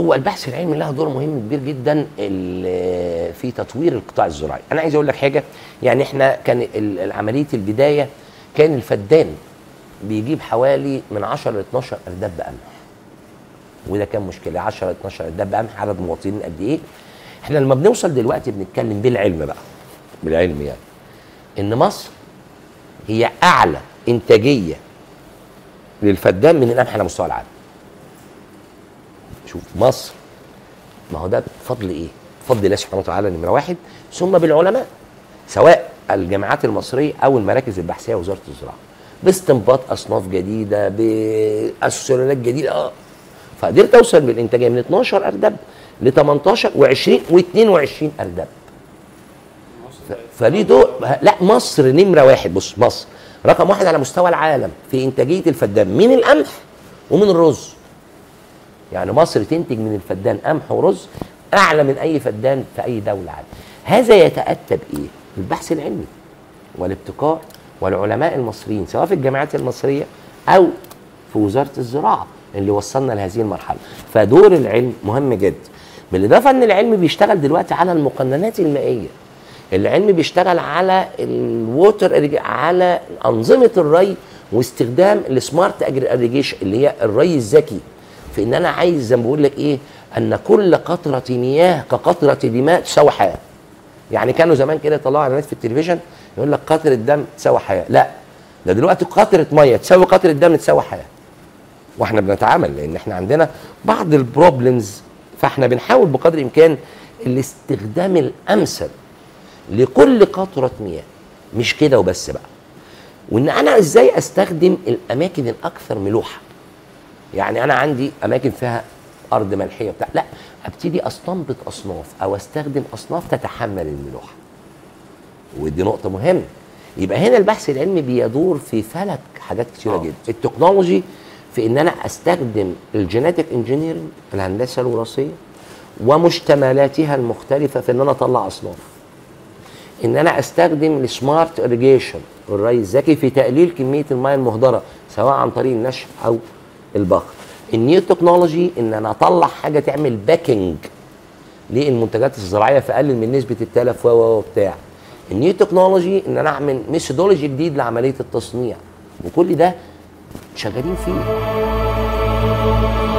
هو البحث العلمي له دور مهم كبير جدا ال- في تطوير القطاع الزراعي انا عايز اقول لك حاجه يعني احنا كان ال- عمليه البدايه كان الفدان بيجيب حوالي من 10 ل 12 ارداب قمح وده كان مشكله 10 ل 12 ارداب قمح عدد مواطنين قد ايه احنا لما بنوصل دلوقتي بنتكلم بالعلم بقى بالعلم يعني ان مصر هي اعلى انتاجيه للفدان من القمح على مستوى العالم شوف مصر ما هو ده بفضل ايه؟ بفضل الله سبحانه وتعالى نمره واحد ثم بالعلماء سواء الجامعات المصريه او المراكز البحثيه وزاره الزراعه باستنباط اصناف جديده باسسوريات جديده اه فقدرت اوصل بالانتاجيه من 12 اردب ل 18 و20 و22 اردب ف- فليه دور لا مصر نمره واحد بص مصر رقم واحد على مستوى العالم في انتاجيه الفدان من القمح ومن الرز يعني مصر تنتج من الفدان قمح ورز اعلى من اي فدان في اي دوله عالم هذا يتاتى بايه البحث العلمي والابتكار والعلماء المصريين سواء في الجامعات المصريه او في وزاره الزراعه اللي وصلنا لهذه المرحله فدور العلم مهم جدا بالاضافه ان العلم بيشتغل دلوقتي على المقننات المائيه العلم بيشتغل على الووتر على انظمه الري واستخدام السمارت اريجيشن اللي هي الري الذكي في ان انا عايز زي ما بقول لك ايه ان كل قطره مياه كقطره دماء تساوي حياه يعني كانوا زمان كده يطلعوا اعلانات في التلفزيون يقول لك قطره دم تساوي حياه لا ده دلوقتي قطره ميه تساوي قطره دم تساوي حياه واحنا بنتعامل لان احنا عندنا بعض البروبلمز فاحنا بنحاول بقدر الامكان الاستخدام الامثل لكل قطره مياه مش كده وبس بقى وان انا ازاي استخدم الاماكن الاكثر ملوحه يعني انا عندي اماكن فيها ارض ملحيه بتاع لا ابتدي استنبط اصناف او استخدم اصناف تتحمل الملوحه ودي نقطه مهمه يبقى هنا البحث العلمي بيدور في فلك حاجات كتيره آه. جدا التكنولوجي في ان انا استخدم الجينيتك انجينيرنج الهندسه الوراثيه ومشتملاتها المختلفه في ان انا اطلع اصناف ان انا استخدم السمارت اريجيشن الري الذكي في تقليل كميه المياه المهدره سواء عن طريق النشف او البخر النيو تكنولوجي ان انا اطلع حاجه تعمل باكينج للمنتجات الزراعيه فاقلل من نسبه التلف و و و بتاع النيو تكنولوجي ان انا اعمل ميثودولوجي جديد لعمليه التصنيع وكل ده شغالين فيه